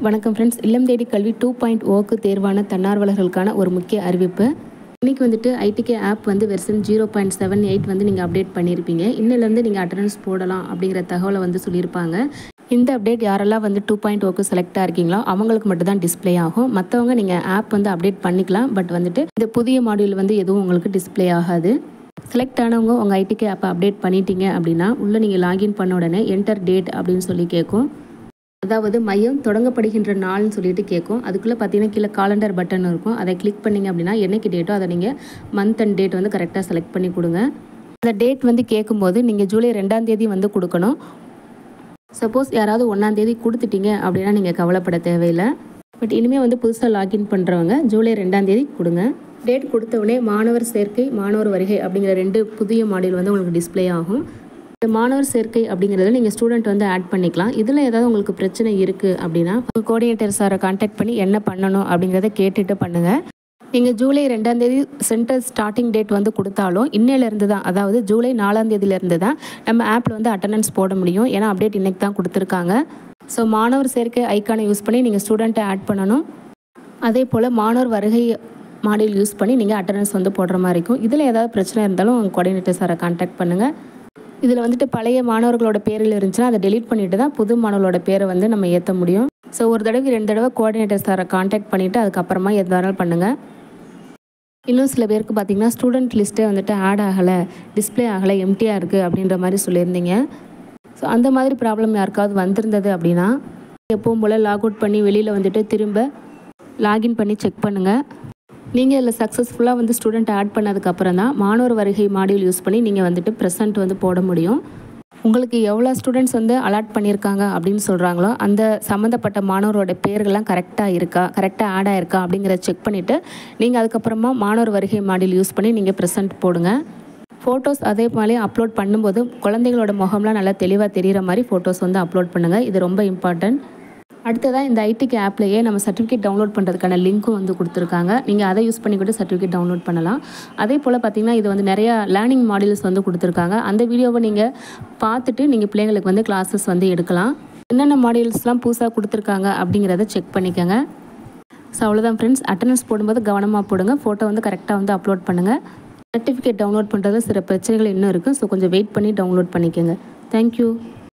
வணக்கம் ஃப்ரெண்ட்ஸ் இல்லம் தேடி கல்வி டூ பாயிண்ட் ஓக்கு தேர்வான தன்னார்வலர்களுக்கான ஒரு முக்கிய அறிவிப்பு இன்றைக்கி வந்துட்டு ஐடிகே ஆப் வந்து version zero point seven eight வந்து நீங்கள் அப்டேட் பண்ணியிருப்பீங்க இன்னிலேருந்து நீங்கள் அட்டண்டன்ஸ் போடலாம் அப்படிங்கிற தகவலை வந்து சொல்லியிருப்பாங்க இந்த அப்டேட் யாரெல்லாம் வந்து டூ பாயிண்ட் ஓக்கு செலக்டாக இருக்கீங்களோ அவங்களுக்கு மட்டும் தான் டிஸ்ப்ளே ஆகும் மற்றவங்க நீங்கள் ஆப் வந்து அப்டேட் பண்ணிக்கலாம் பட் வந்துட்டு இந்த புதிய மாடியூல் வந்து எதுவும் உங்களுக்கு டிஸ்ப்ளே ஆகாது செலக்ட் ஆனவங்க உங்கள் ஐடிகே ஆப்பை அப்டேட் பண்ணிட்டீங்க அப்படின்னா உள்ளே நீங்கள் லாகின் பண்ண உடனே என்டர் டேட் அப்படின்னு சொல்லி கேட்கும் அதாவது மையம் தொடங்கப்படுகின்ற நாள்னு சொல்லிட்டு கேட்கும் அதுக்குள்ளே பார்த்தீங்கன்னா கீழே காலண்டர் பட்டன் இருக்கும் அதை கிளிக் பண்ணிங்க அப்படின்னா என்னைக்கு டேட்டோ அதை நீங்கள் மந்த் அண்ட் டேட் வந்து கரெக்டாக செலக்ட் பண்ணி கொடுங்க அந்த டேட் வந்து கேட்கும்போது நீங்கள் ஜூலை ரெண்டாம் தேதி வந்து கொடுக்கணும் சப்போஸ் யாராவது ஒன்றாம் தேதி கொடுத்துட்டீங்க அப்படின்னா நீங்கள் கவலைப்பட தேவையில்லை பட் இனிமேல் வந்து புதுசாக லாகின் பண்ணுறவங்க ஜூலை ரெண்டாம் தேதி கொடுங்க டேட் கொடுத்த உடனே மாணவர் சேர்க்கை மாணவர் வருகை அப்படிங்கிற ரெண்டு புதிய மாடியூல் வந்து உங்களுக்கு டிஸ்ப்ளே ஆகும் இந்த மாணவர் சேர்க்கை அப்படிங்கிறதுல நீங்கள் ஸ்டூடெண்ட் வந்து ஆட் பண்ணிக்கலாம் இதில் ஏதாவது உங்களுக்கு பிரச்சனை இருக்குது அப்படின்னா உங்கள் கோஆர்டினேட்டர் சாரை காண்டாக்ட் பண்ணி என்ன பண்ணணும் அப்படிங்கிறத கேட்டுட்டு பண்ணுங்கள் நீங்கள் ஜூலை ரெண்டாம் தேதி சென்டர் ஸ்டார்டிங் டேட் வந்து கொடுத்தாலும் இன்னையிலேருந்து தான் அதாவது ஜூலை நாலாம் தேதியிலேருந்து தான் நம்ம ஆப்பில் வந்து அட்டண்டன்ஸ் போட முடியும் ஏன்னா அப்டேட் இன்னைக்கு தான் கொடுத்துருக்காங்க ஸோ மாணவர் சேர்க்கை ஐக்கானை யூஸ் பண்ணி நீங்கள் ஸ்டூடெண்ட்டை ஆட் பண்ணணும் அதே போல் மாணவர் வருகை மாடியூல் யூஸ் பண்ணி நீங்கள் அட்டண்டன்ஸ் வந்து போடுற மாதிரி இருக்கும் இதில் ஏதாவது பிரச்சனை இருந்தாலும் உங்கள் கோஆர்டினேட்டர் சாரை காண்டாக்ட் பண்ணுங்கள் இதில் வந்துட்டு பழைய மாணவர்களோட பேரில் இருந்துச்சுன்னா அதை டெலீட் பண்ணிட்டு தான் புது மாணவர்களோட பேரை வந்து நம்ம ஏற்ற முடியும் ஸோ ஒரு தடவை ரெண்டு தடவை கோஆர்டினேட்டர் சாரை காண்டாக்ட் பண்ணிவிட்டு அதுக்கப்புறமா எது வேணாலும் பண்ணுங்கள் இன்னும் சில பேருக்கு பார்த்தீங்கன்னா ஸ்டூடெண்ட் லிஸ்ட்டே வந்துட்டு ஆட் ஆகலை டிஸ்ப்ளே ஆகலை எம்டியாக இருக்குது அப்படின்ற மாதிரி சொல்லியிருந்தீங்க ஸோ அந்த மாதிரி ப்ராப்ளம் யாருக்காவது வந்திருந்தது அப்படின்னா எப்பவும் போல் லாக் அவுட் பண்ணி வெளியில் வந்துட்டு திரும்ப லாகின் பண்ணி செக் பண்ணுங்கள் நீங்கள் இதில் சக்ஸஸ்ஃபுல்லாக வந்து ஸ்டூடெண்ட் ஆட் பண்ணதுக்கப்புறம் தான் மாணவர் வருகை மாடியூல் யூஸ் பண்ணி நீங்கள் வந்துட்டு ப்ரெசன்ட் வந்து போட முடியும் உங்களுக்கு எவ்வளோ ஸ்டூடெண்ட்ஸ் வந்து அலாட் பண்ணியிருக்காங்க அப்படின்னு சொல்கிறாங்களோ அந்த சம்மந்தப்பட்ட மாணவரோட பேர்கள்லாம் கரெக்டாக இருக்கா கரெக்டாக ஆட் ஆயிருக்கா அப்படிங்கிறத செக் பண்ணிவிட்டு நீங்கள் அதுக்கப்புறமா மாணவர் வருகை மாடியூல் யூஸ் பண்ணி நீங்கள் ப்ரெசன்ட் போடுங்க ஃபோட்டோஸ் அதே மாதிரி அப்லோட் பண்ணும்போது குழந்தைகளோட முகம்லாம் நல்லா தெளிவாக தெரிகிற மாதிரி ஃபோட்டோஸ் வந்து அப்லோட் பண்ணுங்கள் இது ரொம்ப இம்பார்ட்டன்ட் அடுத்ததாக இந்த ஐடிக்கு ஆப்லேயே நம்ம சர்டிஃபிகேட் டவுன்லோட் பண்ணுறதுக்கான லிங்க்கும் வந்து கொடுத்துருக்காங்க நீங்கள் அதை யூஸ் பண்ணி கூட சர்டிஃபிகேட் டவுன்லோட் பண்ணலாம் அதே போல் பார்த்தீங்கன்னா இது வந்து நிறையா லேர்னிங் மாடியூல்ஸ் வந்து கொடுத்துருக்காங்க அந்த வீடியோவை நீங்கள் பார்த்துட்டு நீங்கள் பிள்ளைங்களுக்கு வந்து கிளாஸஸ் வந்து எடுக்கலாம் என்னென்ன மாடியூல்ஸ்லாம் புதுசாக கொடுத்துருக்காங்க அப்படிங்கிறத செக் பண்ணிக்கோங்க ஸோ அவ்வளோதான் ஃப்ரெண்ட்ஸ் அட்டண்டன்ஸ் போடும்போது கவனமாக போடுங்க ஃபோட்டோ வந்து கரெக்டாக வந்து அப்லோட் பண்ணுங்கள் சர்டிஃபிகேட் டவுன்லோட் பண்ணுறது சில பிரச்சனைகள் இன்னும் இருக்குது ஸோ கொஞ்சம் வெயிட் பண்ணி டவுன்லோட் பண்ணிக்கோங்க தேங்க்யூ